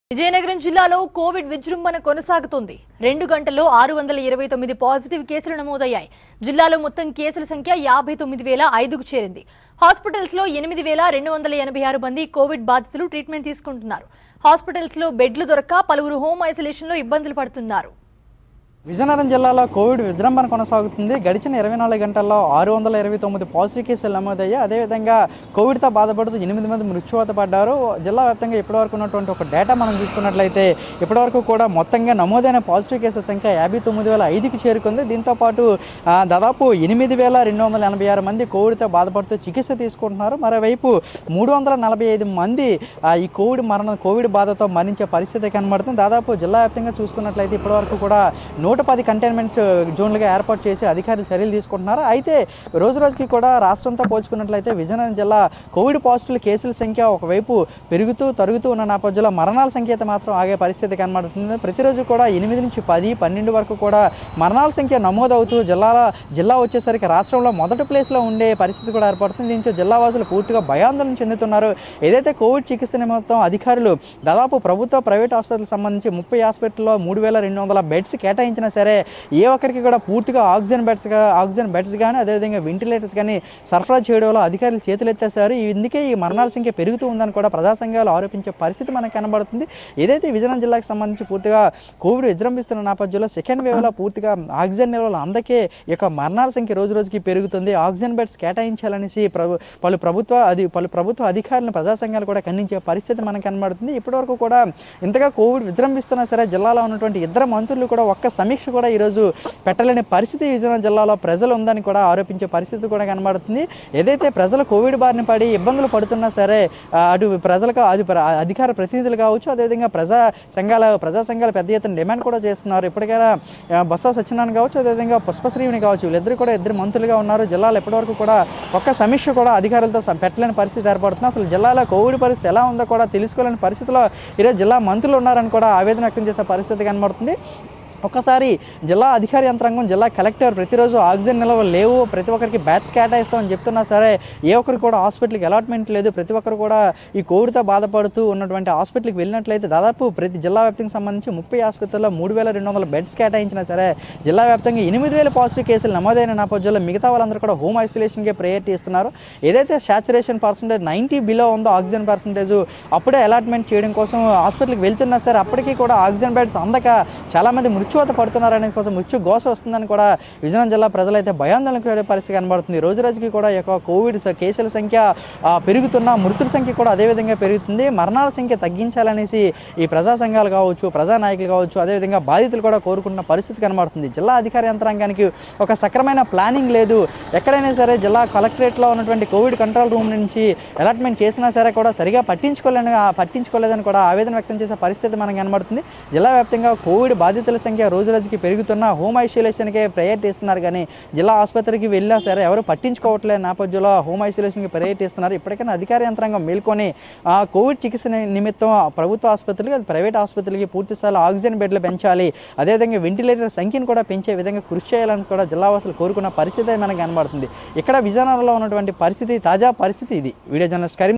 విజయనగరం జిల్లాలో కోవిడ్ విజృంభణ కొనసాగుతోంది రెండు గంటల్లో ఆరు వందల ఇరవై తొమ్మిది పాజిటివ్ కేసులు నమోదయ్యాయి జిల్లాలో మొత్తం కేసుల సంఖ్య యాభై తొమ్మిది వేల ఐదుకు చేరింది హాస్పిటల్స్ లో ఎనిమిది వేల రెండు వందల ఎనభై ఆరు మంది కోవిడ్ బాధితులు ట్రీట్మెంట్ తీసుకుంటున్నారు హాస్పిటల్స్ లో బెడ్లు దొరక్క పలువురు హోమ్ ఐసోలేషన్ లో ఇబ్బందులు పడుతున్నారు విజయనగరం జిల్లాలో కోవిడ్ విజృంభణ కొనసాగుతుంది గడిచిన ఇరవై నాలుగు గంటల్లో ఆరు వందల ఇరవై తొమ్మిది పాజిటివ్ కేసులు నమోదయ్యాయి అదేవిధంగా కోవిడ్తో బాధపడుతూ ఎనిమిది మంది మృత్యువాత పడ్డారు జిల్లా వ్యాప్తంగా ఇప్పటివరకు ఉన్నటువంటి ఒక డేటా మనం చూసుకున్నట్లయితే ఇప్పటివరకు కూడా మొత్తంగా నమోదైన పాజిటివ్ కేసుల సంఖ్య యాభై తొమ్మిది వేల ఐదుకి చేరుకుంది దీంతోపాటు ఆ, దాదాపు ఎనిమిది వేల రెండు వందల ఎనభై ఆరు మంది కోవిడ్తో బాధపడుతూ చికిత్స తీసుకుంటున్నారు మరోవైపు మూడు వందల నలభై ఐదు మంది ఆ, ఈ కోవిడ్ మరణ కోవిడ్ బాధతో మరణించే పరిస్థితి కనబడుతుంది దాదాపు జిల్లా వ్యాప్తంగా చూసుకున్నట్లయితే ఇప్పటివరకు కూడా నూట పది కంటైన్మెంట్ జోన్లుగా ఏర్పాటు చేసి అధికారులు చర్యలు తీసుకుంటున్నారు అయితే రోజు రోజుకి కూడా రాష్ట్రంతో పోల్చుకున్నట్లయితే విజయనగరం జిల్లా కోవిడ్ పాజిటివ్ కేసుల సంఖ్య ఒకవైపు పెరుగుతూ తరుగుతూ ఉన్న నేపథ్యంలో మరణాల సంఖ్య అయితే మాత్రం ఆగే పరిస్థితి కనబడుతుంది ప్రతిరోజు కూడా ఎనిమిది నుంచి పది పన్నెండు వరకు కూడా మరణాల సంఖ్య నమోదవుతూ జిల్లాల జిల్లా వచ్చేసరికి రాష్ట్రంలో మొదటి ప్లేస్లో ఉండే పరిస్థితి కూడా ఏర్పడుతుంది దీంతో జిల్లా వాసులు పూర్తిగా భయాందోళన చెందుతున్నారు ఏదైతే కోవిడ్ చికిత్స నిమిత్తం అధికారులు దాదాపు ప్రభుత్వ ప్రైవేట్ హాస్పిటల్ సంబంధించి ముప్పై హాస్పిటల్లో మూడు వేల రెండు వందల బెడ్స్ కేటాయించినా సరే ఏ ఒక్కరికి కూడా పూర్తిగా ఆక్సిజన్ బెడ్స్గా ఆక్సిజన్ బెడ్స్ కానీ అదేవిధంగా వెంటిలేటర్స్ కానీ సరఫరా చేయడంలో అధికారులు చేతులు ఎత్తేసారు ఇందుకే ఈ మరణాల సంఖ్య పెరుగుతూ ఉందని కూడా ప్రజా సంఘాలు ఆరోపించే పరిస్థితి మనకు కనబడుతుంది ఏదైతే విజయనగరం జిల్లాకు సంబంధించి పూర్తిగా కోవిడ్ విజృంభిస్తున్న నేపథ్యంలో సెకండ్ వేవ్లో పూర్తిగా ఆక్సిజన్ నిల్వలు అందకే ఈ యొక్క మరణాల సంఖ్య రోజు రోజుకి పెరుగుతుంది ఆక్సిజన్ బెడ్స్ కేటాయించాలనేసి ప్రభు పలు ప్రభుత్వ అది పలు ప్రభుత్వ అధికారులను ప్రజా సంఘాలు కూడా ఖండించే పరిస్థితి మనకు కనబడుతుంది ఇప్పటివరకు కూడా ఇంతగా కోవిడ్ విజృంభిస్తున్నా సరే జిల్లాలో ఉన్నటువంటి ఇద్దరు మంత్రులు కూడా ఒక్క సమీక్ష కూడా ఈరోజు పెట్టలేని పరిస్థితి విజయనగరం జిల్లాలో ప్రజలు ఉందని కూడా ఆరోపించే పరిస్థితి కూడా కనబడుతుంది ఏదైతే ప్రజలు కోవిడ్ బారిన పడి ఇబ్బందులు పడుతున్నా సరే ఆ, అటు ప్రజలకు అది ప్ర- అధికార ప్రతినిధులు కావచ్చు అదేవిధంగా ప్రజా సంఘాల ప్రజా సంఘాల పెద్ద ఎత్తున డిమాండ్ కూడా చేస్తున్నారు ఇప్పటికైనా ఆ, బొత్స సత్యనారాయణ కావచ్చు అదేవిధంగా పుష్పశ్రీని కావచ్చు వీళ్ళిద్దరు కూడా ఇద్దరు మంత్రులుగా ఉన్నారు జిల్లాలో ఇప్పటివరకు కూడా ఒక్క సమీక్ష కూడా అధికారులతో సం- పెట్టలేని పరిస్థితి ఏర్పడుతుంది అసలు జిల్లాలో కోవిడ్ పరిస్థితి ఎలా ఉందో కూడా తెలుసుకోలేని పరిస్థితిలో ఈరోజు జిల్లా మంత్రులు ఉన్నారని కూడా ఆవేదన వ్యక్తం చేసే పరిస్థితి కనబడుతుంది ఒక్కసారి జిల్లా అధికార యంత్రాంగం జిల్లా కలెక్టర్ ప్రతిరోజు ఆక్సిజన్ నిల్వలు లేవు ప్రతి ఒక్కరికి బ్యాట్స్ కేటాయిస్తామని చెప్తున్నా సరే ఏ ఒక్కరికి కూడా హాస్పిటల్కి అలాట్మెంట్ లేదు ప్రతి ఒక్కరు కూడా ఈ కోవిడ్తో బాధపడుతూ ఉన్నటువంటి హాస్పిటల్కి వెళ్ళినట్లయితే దాదాపు ప్రతి జిల్లా వ్యాప్తికి సంబంధించి ముప్పై ఆసుపత్రుల్లో మూడు వేల రెండు వందల బెడ్స్ కేటాయించినా సరే జిల్లా వ్యాప్తంగా ఎనిమిది వేల పాజిటివ్ కేసులు నమోదైన నేపథ్యంలో మిగతా వాళ్ళందరూ కూడా హోమ్ ఐసోలేషన్కే ప్రయారిటీ ఇస్తున్నారు ఏదైతే శాచురేషన్ పర్సంటేజ్ నైంటీ బిలో ఉందో ఆక్సిజన్ పర్సంటేజ్ అప్పుడే అలాట్మెంట్ చేయడం కోసం హాస్పిటల్కి వెళ్తున్నా సరే అప్పటికీ కూడా ఆక్సిజన్ బెడ్స్ అందక చాలామంది మృత్యువాత పడుతున్నారనే కోసం మృత్యు గోస వస్తుందని కూడా విజయనగరం జిల్లా ప్రజలైతే భయాందోళనకు వెళ్ళే పరిస్థితి కనబడుతుంది రోజు రోజుకి కూడా ఈ యొక్క కోవిడ్ స- కేసుల సంఖ్య ఆ, పెరుగుతున్న మృతుల సంఖ్య కూడా అదేవిధంగా పెరుగుతుంది మరణాల సంఖ్య తగ్గించాలనేసి ఈ ప్రజా సంఘాలు కావచ్చు ప్రజా నాయకులు కావచ్చు అదేవిధంగా బాధితులు కూడా కోరుకుంటున్న పరిస్థితి కనబడుతుంది జిల్లా అధికార యంత్రాంగానికి ఒక సక్రమైన ప్లానింగ్ లేదు ఎక్కడైనా సరే జిల్లా కలెక్టరేట్లో ఉన్నటువంటి కోవిడ్ కంట్రోల్ రూమ్ నుంచి అలాట్మెంట్ చేసినా సరే కూడా సరిగా పట్టించుకోలేని పట్టించుకోలేదని కూడా ఆవేదన వ్యక్తం చేసే పరిస్థితి మనకు కనబడుతుంది జిల్లా వ్యాప్తంగా కోవిడ్ బాధితుల సంఖ్య రోజు రోజుకి పెరుగుతున్న హోమ్ ఐసోలేషన్కే ప్రయారిటీ ఇస్తున్నారు కానీ జిల్లా ఆసుపత్రికి వెళ్ళినా సరే ఎవరు పట్టించుకోవట్లేదు నేపథ్యంలో హోమ్ ఐసోలేషన్కి ప్రయారిటీ ఇస్తున్నారు ఇప్పటికైనా అధికార యంత్రాంగం మేల్కొని ఆ కోవిడ్ చికిత్స ని- నిమిత్తం ఆ ప్రభుత్వ ఆసుపత్రులకి అది ప్రైవేట్ ఆసుపత్రులకి పూర్తి స్థాయిలో ఆక్సిజన్ బెడ్లు పెంచాలి అదేవిధంగా వెంటిలేటర్ సంఖ్యను కూడా పెంచే విధంగా కృషి చేయాలని కూడా జిల్లా వాసులు కోరుకున్న పరిస్థితి మనకు కనబడుతుంది ఇక్కడ విజయనగరంలో ఉన్నటువంటి పరిస్థితి తాజా పరిస్థితి ఇది వీడియో జర్నలిస్ట్ కరీం